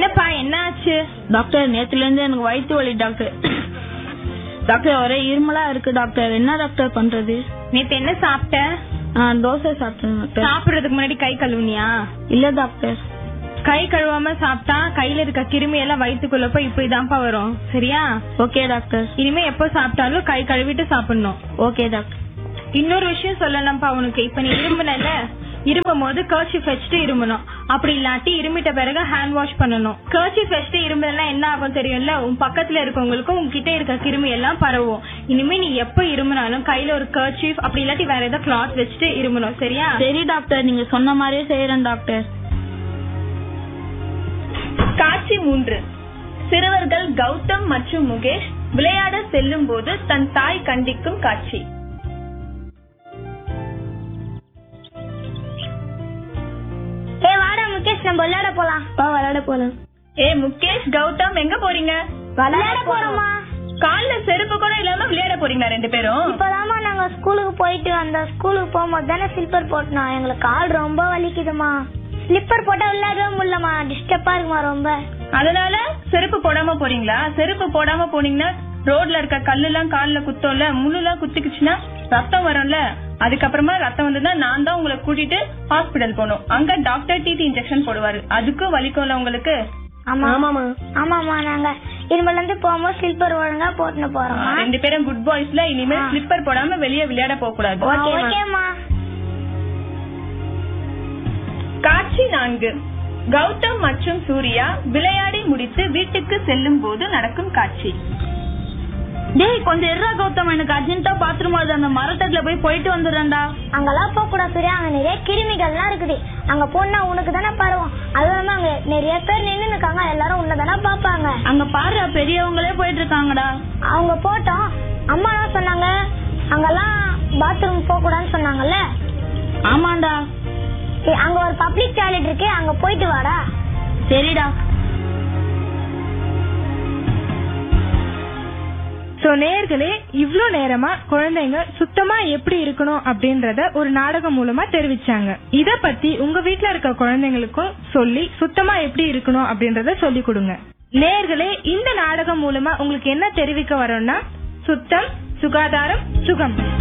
என்னப்பா என்ன ஆச்சு டாக்டர் நேத்துல இருந்து எனக்கு வயிற்று வலி டாக்டர் டாக்டர் ஒரே இருமலா இருக்கு டாக்டர் என்ன டாக்டர் பண்றது நேத்து என்ன சாப்பிட்ட நான் தோசை சாப்பிட்டேன் டாக்டர் சாப்பிடுறதுக்கு முன்னாடி கை கழுவுனியா இல்ல டாக்டர் கை கழுவாம சாப்பிட்டா கையில இருக்க கிருமி எல்லாம் வயித்துக்குள்ள போய் இப்படிதான்ப்பா வரும் சரியா ஓகே டாக்டர் இனிமே எப்போ சாப்பிட்டாலும் கை கழுவிட்டு சாப்பிடணும் ஓகே டாக்டர் இன்னொரு விஷயம் சொல்லணும்ப்பா உனக்கு இப்ப நீ இரும்புனல இருமும் போது கர்ச்சிஃப் வச்சுட்டு இரும்பணும் அப்படி இல்லாட்டி இருமிட்ட பிறகு ஹேண்ட் வாஷ் பண்ணணும் கர்ச்சிஃப் வச்சுட்டு இரும்புனா என்ன ஆகும் தெரியும்ல உன் பக்கத்துல இருக்கவங்களுக்கும் உன்கிட்ட இருக்க கிருமி எல்லாம் பரவும் இனிமே நீ எப்ப இருமுனாலும் கையில ஒரு கர்ச்சிஃப் அப்படி இல்லாட்டி வேற ஏதாவது கிளாத் வச்சுட்டு இரும்பணும் சரியா சரி டாக்டர் நீங்க சொன்ன மாதிரியே செய்யறேன் டாக்டர் காட்சி மூன்று சிறுவர்கள் கௌதம் மற்றும் முகேஷ் விளையாட செல்லும் போது தன் தாய் கண்டிக்கும் காட்சி ஏ வாடா முகேஷ் நம்ம விளையாட போலாம் வா விளையாட போலாம் ஏ முகேஷ் கௌதம் எங்க போறீங்க விளையாட போறோமா கால்ல செருப்பு கூட இல்லாம விளையாட போறீங்களா ரெண்டு பேரும் இப்பதாம்மா நாங்க ஸ்கூலுக்கு போயிட்டு அந்த ஸ்கூலுக்கு போகும்போது தானே ஸ்லிப்பர் போட்டோம் எங்களுக்கு கால் ரொம்ப வலிக்குதுமா ஸ்லிப்பர் போட்டா விளையாடவே முடியலமா டிஸ்டர்பா இருக்குமா ரொம்ப அதனால செருப்பு போடாம போறீங்களா செருப்பு போடாம போனீங்கன்னா ரோட்ல இருக்க கல்லு எல்லாம் கால்ல குத்தோம்ல முள்ளு எல்லாம் குத்திக்குச்சுன்னா ரத்தம் வரும்ல அதுக்கப்புறமா ரத்தம் வந்ததுன்னா நான் தான் உங்களை கூட்டிட்டு ஹாஸ்பிடல் போகணும் அங்க டாக்டர் டிடி இன்ஜெக்ஷன் போடுவாரு அதுக்கும் வலிக்கும்ல உங்களுக்கு ஆமா ஆமாமா நாங்க இதுல இருந்து போகும்போது ஸ்லிப்பர் ஒழுங்கா போட்டுன்னு போறோமா ரெண்டு பேரும் குட் பாய்ஸ்ல இனிமேல் ஸ்லிப்பர் போடாம வெளியே விளையாட போக கூடாது ஓகேமா காட்சி நான்கு கௌதம் மற்றும் சூர்யா விளையாடி முடித்து வீட்டுக்கு செல்லும் போது நடக்கும் காட்சி டேய் கொஞ்சம் இருடா கௌதம் எனக்கு அர்ஜென்ட்டா பாத்ரூம் வருது அந்த மரத்தட்டுல போய் போயிட்டு வந்துடுறேன்டா அங்கெல்லாம் போக கூடாது சூர்யா அங்க நிறைய கிருமிகள்லாம் இருக்குது அங்க போனா உனக்கு தானே பரவும் அதுவும் இல்லாம அங்க நிறைய பேர் நின்னு இருக்காங்க எல்லாரும் உன்னை தானே பாப்பாங்க அங்க பாரு பெரியவங்களே போயிட்டு இருக்காங்கடா அவங்க போட்டோம் அம்மா என்ன சொன்னாங்க அங்கெல்லாம் பாத்ரூம் போக கூடாதுன்னு சொன்னாங்கல்ல ஆமாண்டா ஏய், அங்க ஒரு பப்ளிக் டாய்லெட் இருக்கு அங்க போயிட்டு வாடா சரிடா சோ நேர்களே இவ்ளோ நேரமா குழந்தைங்க சுத்தமா எப்படி இருக்கணும் அப்படின்றத ஒரு நாடகம் மூலமா தெரிவிச்சாங்க இத பத்தி உங்க வீட்ல இருக்க குழந்தைங்களுக்கும் சொல்லி சுத்தமா எப்படி இருக்கணும் அப்படின்றத சொல்லி கொடுங்க நேர்களே இந்த நாடகம் மூலமா உங்களுக்கு என்ன தெரிவிக்க வரோம்னா சுத்தம் சுகாதாரம் சுகம்